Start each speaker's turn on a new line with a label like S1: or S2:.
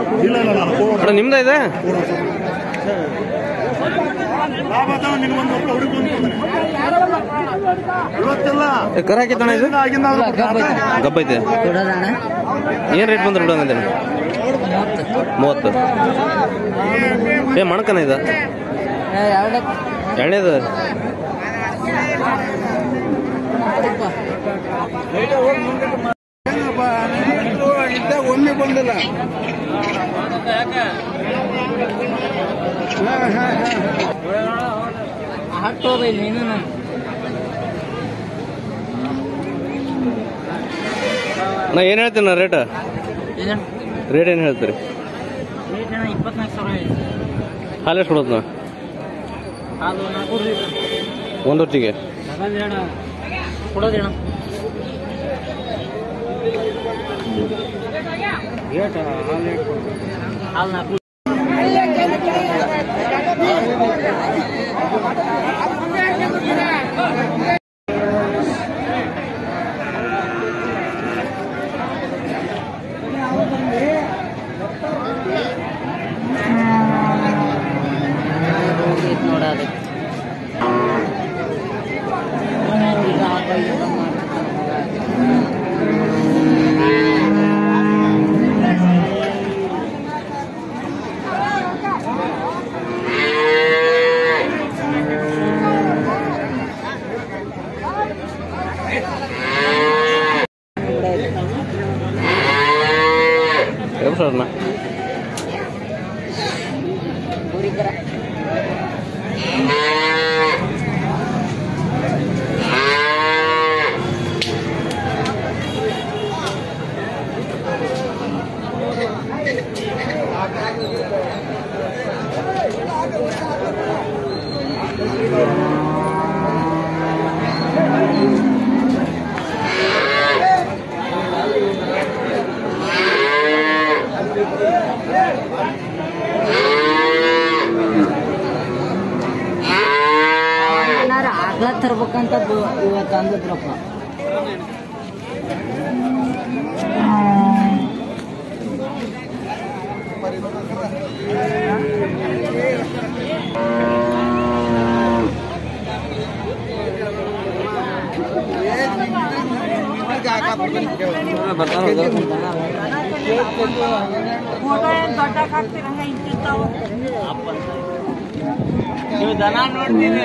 S1: ಇಲ್ಲ ಇಲ್ಲ ನಾನು ಕೊಡೋಣ
S2: ಅಣ್ಣ ನಿಮ್ದ ಇದೆ
S1: ಲಾಭ ಅದಾವ ನಿನ್ಗೊಂದು ಒಬ್ಬ ಹುಡುಗ ಇವತ್ತೆಲ್ಲ
S2: ಏ, ಕರ ಹಾಕಿತ್ತಣ್ಣ ಇದು
S1: ಆಗಿಂದ
S2: ಗಬ್ಬ ಐತೆ ಏನ್ ರೇಟ್ ಬಂದ್ರೆ ಬಿಡೋಣ ಅಂದೇನು ಮೂವತ್ತು ಏ ಮಣಕನ ಇದು ಎಣ್ಣೆದು
S1: ಒಮ್ಮೆ ಬಂದಿಲ್ಲ
S2: ನಾ ಏನ್ ಹೇಳ್ತೀನಿ ರೇಟ್ ರೇಟ್ ಏನ್ ಹೇಳ್ತೀರಿ
S3: ಇಪ್ಪತ್ನಾಲ್ಕು ಸಾವಿರ
S2: ಹಾಲು ಎಷ್ಟು ಕೊಡೋದು ನಾ
S3: ಹಾಲು ನಾಲ್ಕು
S2: ಒಂದು ಹೊತ್ತಿಗೆ
S3: ಕೊಡೋದೇಣ ಹಾಲು ನಾಲ್ಕು ನೋಡೋದು
S2: ಎಷ್ಟು ಸರ್ ನಾ
S3: ಏನಾರು ಆಗ್ಲ ತರ್ಬೇಕಂತ ಬ- ಇವತ್ತು ಅಂದಿದ್ರಪ್ಪ ನೀವು ದನ ನೋಡ್ತೀನಿ